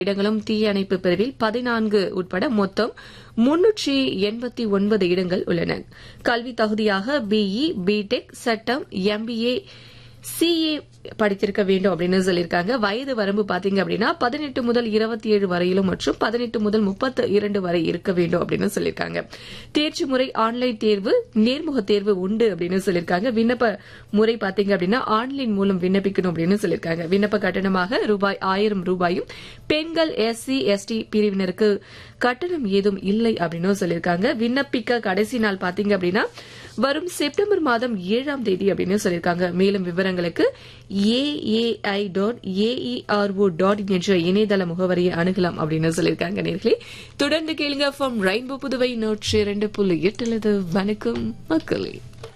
இடங்களும் தீயணைப்பு பிரிவில் பதினான்கு உட்பட மொத்தம் முன்னூற்றி எண்பத்தி ஒன்பது இடங்கள் உள்ளன கல்வி தகுதியாக பிஇ பிடெக் சட்டம் எம்பிஏ சிஏ படித்திருக்க வேண்டும் அப்படின்னு சொல்லியிருக்காங்க வயது வரம்பு பாத்தீங்க அப்படின்னா பதினெட்டு முதல் இருபத்தி ஏழு வரையிலும் மற்றும் பதினெட்டு முதல் முப்பத்து இரண்டு வரை இருக்க வேண்டும் அப்படின்னு சொல்லியிருக்காங்க தேர்ச்சி முறை ஆன்லைன் தேர்வு நேர்முக தேர்வு உண்டு அப்படின்னு சொல்லியிருக்காங்க விண்ணப்ப முறை பாத்தீங்க அப்படின்னா ஆன்லைன் மூலம் விண்ணப்பிக்கணும் அப்படின்னு சொல்லியிருக்காங்க விண்ணப்ப கட்டணமாக ரூபாய் ஆயிரம் ரூபாயும் பெண்கள் எஸ்சி எஸ்டி பிரிவினருக்கு கட்டணம் ஏதும் இல்லை அப்படின்னு சொல்லியிருக்காங்க விண்ணப்பிக்க கடைசி நாள் பாத்தீங்க அப்படின்னா வரும் செப்டம்பர் மாதம் ஏழாம் தேதி அப்படின்னு சொல்லியிருக்காங்க மேலும் விவரங்களுக்கு ஏஏஐ டாட் ஏஇஆர்ஓ டாட் என்ற இணையதள முகவரியை அணுகலாம் அப்படின்னு சொல்லியிருக்காங்க நேர்களே தொடர்ந்து கேளுங்க ஃப்ரம் ரெயின்போ புதுவை நூற்றி இரண்டு புள்ளி எட்டுலது வணக்கம் மக்களே